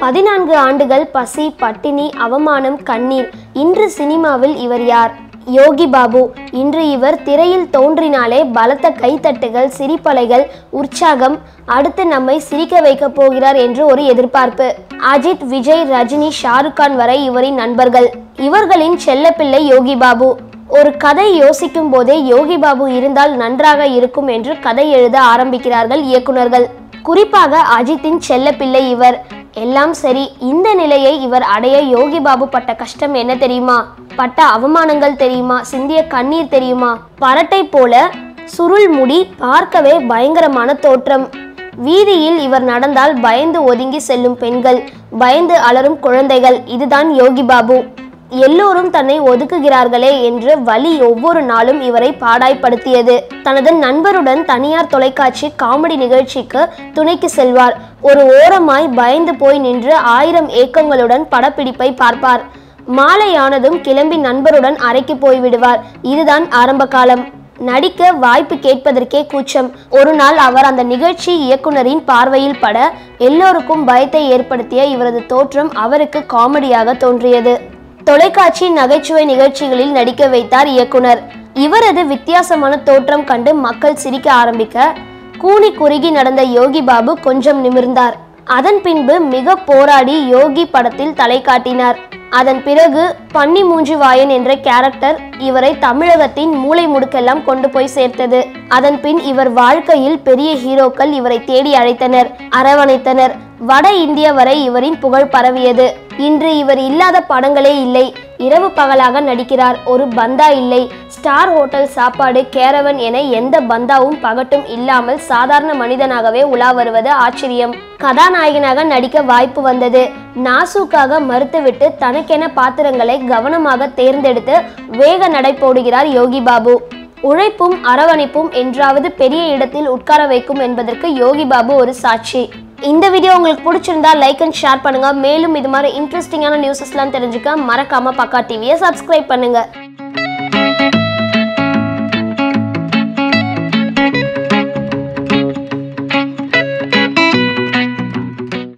பதினான்கு ஆண்டுகள் பசி பட்டினி அவமானம் கண்ணீர் இன்று சினிமாவில் இவர் யார் யோகி பாபு இன்று இவர் திரையில் தோன்றினாலே பலத்த கைத்தட்டுகள் சிரிப்பலைகள் உற்சாகம் அடுத்து நம்மை சிரிக்க வைக்கப் போகிறார் என்று ஒரு எதிர்பார்ப்பு அஜித் விஜய் ரஜினி ஷாருக் கான் வரை இவரின் நண்பர்கள் இவர்களின் செல்லப்பிள்ளை யோகி பாபு ஒரு கதை யோசிக்கும் போதே யோகி பாபு இருந்தால் நன்றாக இருக்கும் என்று கதை எழுத ஆரம்பிக்கிறார்கள் இயக்குனர்கள் குறிப்பாக அஜித்தின் செல்லப்பிள்ளை இவர் எல்லாம் சரி இந்த நிலையை இவர் அடைய யோகி பாபு பட்ட கஷ்டம் என்ன தெரியுமா பட்ட அவமானங்கள் தெரியுமா சிந்திய கண்ணீர் தெரியுமா பரட்டை போல சுருள் முடி பார்க்கவே பயங்கரமான தோற்றம் வீதியில் இவர் நடந்தால் பயந்து ஒதுங்கி செல்லும் பெண்கள் பயந்து அலறும் குழந்தைகள் இதுதான் யோகி பாபு எல்லோரும் தன்னை ஒதுக்குகிறார்களே என்று வலி ஒவ்வொரு நாளும் இவரை பாடாய்ப்படுத்தியது தனது நண்பருடன் தனியார் தொலைக்காட்சி காமெடி நிகழ்ச்சிக்கு துணைக்கு செல்வார் ஒரு ஓரமாய் பயந்து போய் நின்று ஆயிரம் ஏக்கங்களுடன் படப்பிடிப்பை பார்ப்பார் மாலையானதும் கிளம்பி நண்பருடன் அறைக்கு போய்விடுவார் இதுதான் ஆரம்ப காலம் நடிக்க வாய்ப்பு கேட்பதற்கே கூச்சம் ஒரு நாள் அவர் அந்த நிகழ்ச்சி இயக்குனரின் பார்வையில் பட எல்லோருக்கும் பயத்தை ஏற்படுத்திய இவரது தோற்றம் அவருக்கு காமெடியாக தோன்றியது தொலைக்காட்சி நகைச்சுவை நிகழ்ச்சிகளில் நடிக்க வைத்தார் இயக்குனர் இவரது வித்தியாசமான தோற்றம் கண்டு மக்கள் சிரிக்க ஆரம்பிக்க கூனி குறுகி நடந்த யோகி பாபு கொஞ்சம் நிமிர்ந்தார் அதன் பின்பு மிக போராடி யோகி படத்தில் தலை காட்டினார் அதன் பிறகு பன்னி மூஞ்சி வாயன் என்ற கேரக்டர் இவரை தமிழகத்தின் மூலை முடுக்கெல்லாம் கொண்டு போய் சேர்த்தது அதன் பின் இவர் வாழ்க்கையில் பெரிய ஹீரோக்கள் இவரை தேடி அழைத்தனர் அரவணைத்தனர் வட இந்தியா வரை இவரின் புகழ் பரவியது இன்று இவர் இல்லாத படங்களே இல்லை இரவு பகலாக நடிக்கிறார் ஒரு பந்தா இல்லை ஸ்டார் ஹோட்டல் சாப்பாடு கேரவன் என எந்த பந்தாவும் பகட்டும் இல்லாமல் சாதாரண மனிதனாகவே உலா வருவது ஆச்சரியம் கதாநாயகனாக நடிக்க வாய்ப்பு வந்தது நாசுக்காக மறுத்துவிட்டு தனக்கென பாத்திரங்களை கவனமாக தேர்ந்தெடுத்து வேக நடை போடுகிறார் யோகி பாபு உழைப்பும் அரவணைப்பும் என்றாவது பெரிய இடத்தில் உட்கார வைக்கும் என்பதற்கு யோகி பாபு ஒரு சாட்சி இந்த வீடியோ உங்களுக்கு பிடிச்சிருந்தா லைக் அண்ட் ஷேர் பண்ணுங்க மேலும் இது மாதிரி இன்ட்ரெஸ்டிங்கான நியூஸஸ்லாம் தெரிஞ்சுக்க மறக்காம பக்கா டிவியை சப்ஸ்கிரைப் பண்ணுங்க